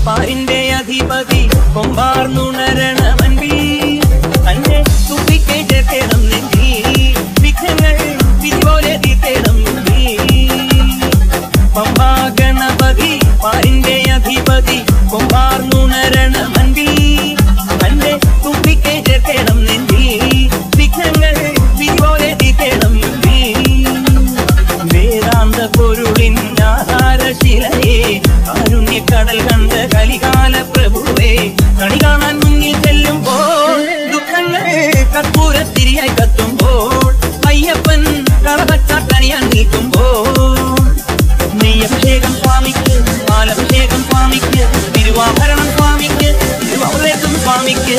പാരിന്റെ അധിപതി കൊമ്പാർന്നുണരണമൻപി തന്റെ തുപ്പിക്കൈ ചേർക്കണം നെഞ്ചി വിഘ്നങ്ങൾ വിധി പോലെ തീർക്കണം നീ പമ്പാ ഗണപതി പാരിന്റെ അധിപതി കൊമ്പാർന്നുണരണമൻപി തന്റെ തുപ്പിക്കൈ ചേർക്കണം നെഞ്ചി വിഘ്നങ്ങൾ വിധി പോലെ തീർക്കണം നീ വേദാന്ത പൊരുളിൻ ആധാരശിലയെ കാരുണ്യക്കടൽ കണ്ട കലികാല പ്രഭുവേ കണി കാണാൻ മുന്നിൽ ചെല്ലുമ്പോൾ ദുഃഖങ്ങൾ കർപ്പൂരത്തിരിയായി കത്തുമ്പോൾ അയ്യപ്പൻ കളപച്ചാട്ടണിയാൻ നിൽക്കുമ്പോൾ നെയ്യഭിഷേകം സ്വാമിക്ക് പാലഭിഷേകം സ്വാമിക്ക് തിരുവാഭരണം സ്വാമിക്ക് തിരുവാഭരണം സ്വാമിക്ക്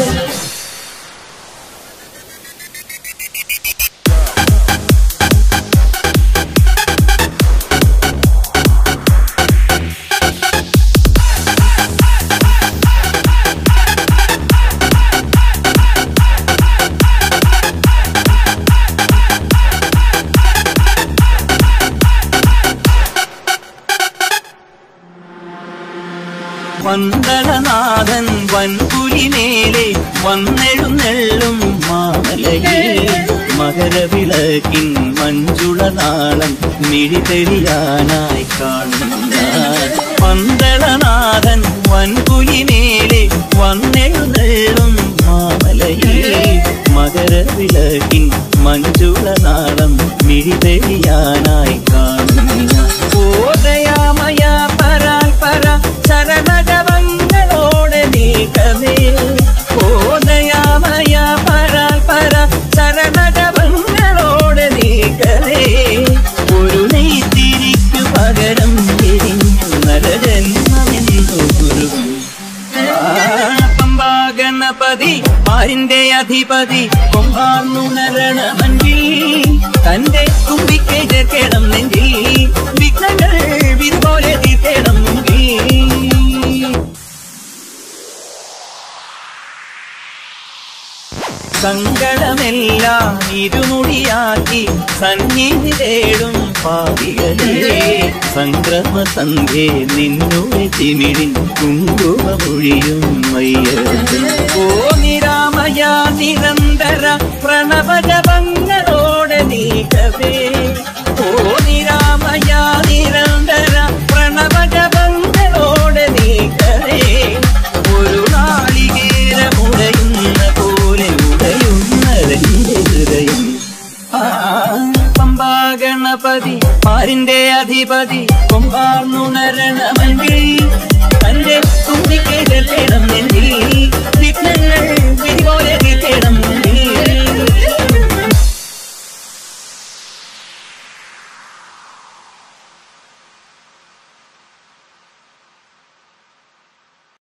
വന്ദനനാഥൻ വൻപുലിമേലെ വന്നെഴുന്നെള്ളും മാമലയെ മകരവിളക്കിൻ മഞ്ജുളനാളം മിഴിതെളിയാനായി കാണുന്ന വന്ദനനാഥൻ വൻപുലിമേലെ വന്നെഴുന്നെള്ളും മാമലയെ മകരവിളക്കിൻ മഞ്ജുളനാളം മിഴിതെളിയാനായി കാണുന്ന ഓദയാമയ പരാൽ പര ശരണജപങ്ങളോടെ നീക്കമേ ഓദയാമയ പരാൽ പര ശരണജപങ്ങളോടെ നീക്കമേ ഒരു നെയ്ത്തിരിക്കു പകരം എരിഞ്ഞു നരജന്മമെന്നു ഗുരു പമ്പാ ഗണപതി പാരിന്റെ അധിപതി കൊമ്പാർന്നുണരണമൻപിൽ തന്റെ തുമ്പിക്കൈ ചേർക്കണം നെഞ്ചിൽ വിഘ്നങ്ങൾ വിതുപോലെ തീർക്കണം മുമ്പിൽ സങ്കടമെല്ലാം ഇരുമുടിയാക്കി സന്നിധി തേടും പാപികളെ സംക്രമ സന്ധ്യേ നിന്നുടെ ചിമിഴിൻ കുങ്കുമൊഴിയും മയ്യത്തിൽ ഓ നിരാമയ നിരന്തര പ്രണവജപങ്ങളോടെ നീക്കവേ ഓ നിരാമയ നിരന്തര പ്രണവജപങ്ങളോടെ നീക്കവേ ഒരു നാളികേരമുടയുന്ന പോലെ ഉടയുന്നതെന്റെ ഹൃദയം ആ, പമ്പാ ഗണപതി പാരിന്റെ അധിപതി കൊമ്പാർന്നുണരണമൻപിൽ തന്റെ തുമ്പിക്കൈ ചെല്ലണം നെഞ്ചിൽ